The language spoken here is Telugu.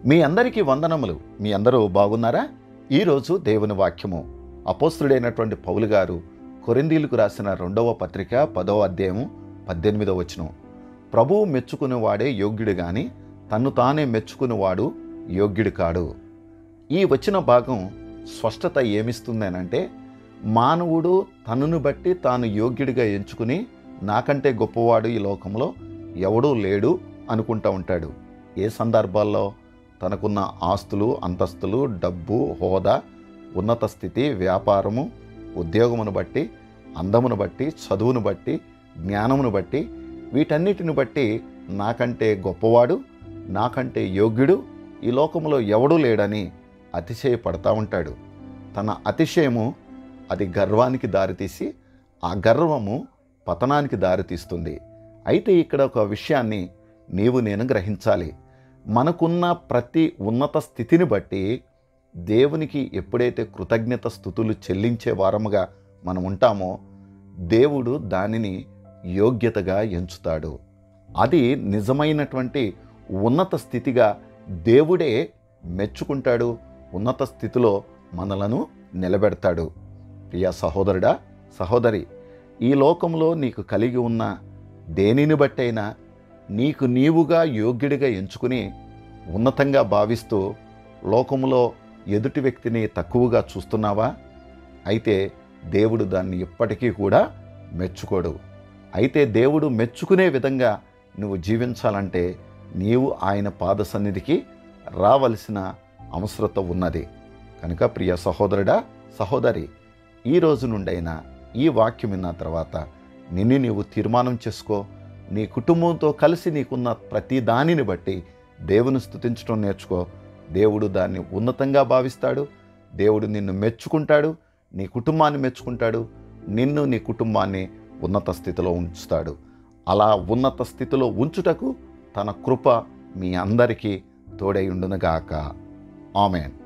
మీ అందరికీ వందనములు మీ అందరూ బాగున్నారా ఈరోజు దేవుని వాక్యము అపోస్తుడైనటువంటి పౌలు గారు కొరిందీలకు రాసిన రెండవ పత్రిక పదవ అధ్యాయము పద్దెనిమిదవ వచనం ప్రభువు మెచ్చుకునేవాడే యోగ్యుడు గాని తన్ను తానే మెచ్చుకునేవాడు యోగ్యుడు కాడు ఈ వచ్చిన భాగం స్పష్టత ఏమిస్తుందనంటే మానవుడు తనను బట్టి తాను యోగ్యుడిగా ఎంచుకుని నాకంటే గొప్పవాడు ఈ లోకంలో ఎవడూ లేడు అనుకుంటా ఉంటాడు ఏ సందర్భాల్లో తనకున్న ఆస్తులు అంతస్తులు డబ్బు హోదా ఉన్నత స్థితి వ్యాపారము ఉద్యోగమును బట్టి అందమును బట్టి చదువును బట్టి జ్ఞానమును బట్టి వీటన్నిటిని బట్టి నాకంటే గొప్పవాడు నాకంటే యోగ్యుడు ఈ లోకంలో ఎవడూ లేడని అతిశయపడతా ఉంటాడు తన అతిశయము అది గర్వానికి దారితీసి ఆ గర్వము పతనానికి దారితీస్తుంది అయితే ఇక్కడ ఒక విషయాన్ని నీవు నేను గ్రహించాలి మనకున్న ప్రతి ఉన్నత స్థితిని బట్టి దేవునికి ఎప్పుడైతే కృతజ్ఞత స్థుతులు చెల్లించే వారముగా మనం ఉంటామో దేవుడు దానిని యోగ్యతగా ఎంచుతాడు అది నిజమైనటువంటి ఉన్నత స్థితిగా దేవుడే మెచ్చుకుంటాడు ఉన్నత స్థితిలో మనలను నిలబెడతాడు ప్రియ సహోదరుడా సహోదరి ఈ లోకంలో నీకు కలిగి ఉన్న దేనిని బట్టైనా నీకు నీవుగా యోగ్యుడిగా ఎంచుకుని ఉన్నతంగా భావిస్తూ లోకంలో ఎదుటి వ్యక్తిని తక్కువగా చూస్తున్నావా అయితే దేవుడు దాన్ని ఎప్పటికీ కూడా మెచ్చుకోడు అయితే దేవుడు మెచ్చుకునే విధంగా నువ్వు జీవించాలంటే నీవు ఆయన పాద సన్నిధికి రావలసిన అవసరత ఉన్నది కనుక ప్రియ సహోదరుడా సహోదరి ఈ రోజు నుండైనా ఈ వాక్యం విన్న తర్వాత నిన్ను నీవు తీర్మానం చేసుకో నీ కుటుంబంతో కలిసి నీకున్న ప్రతి దానిని బట్టి దేవుని స్తుతించడం నేర్చుకో దేవుడు దాన్ని ఉన్నతంగా భావిస్తాడు దేవుడు నిన్ను మెచ్చుకుంటాడు నీ కుటుంబాన్ని మెచ్చుకుంటాడు నిన్ను నీ కుటుంబాన్ని ఉన్నత స్థితిలో ఉంచుతాడు అలా ఉన్నత స్థితిలో ఉంచుటకు తన కృప మీ అందరికీ తోడై ఉండునుగాక ఆమెన్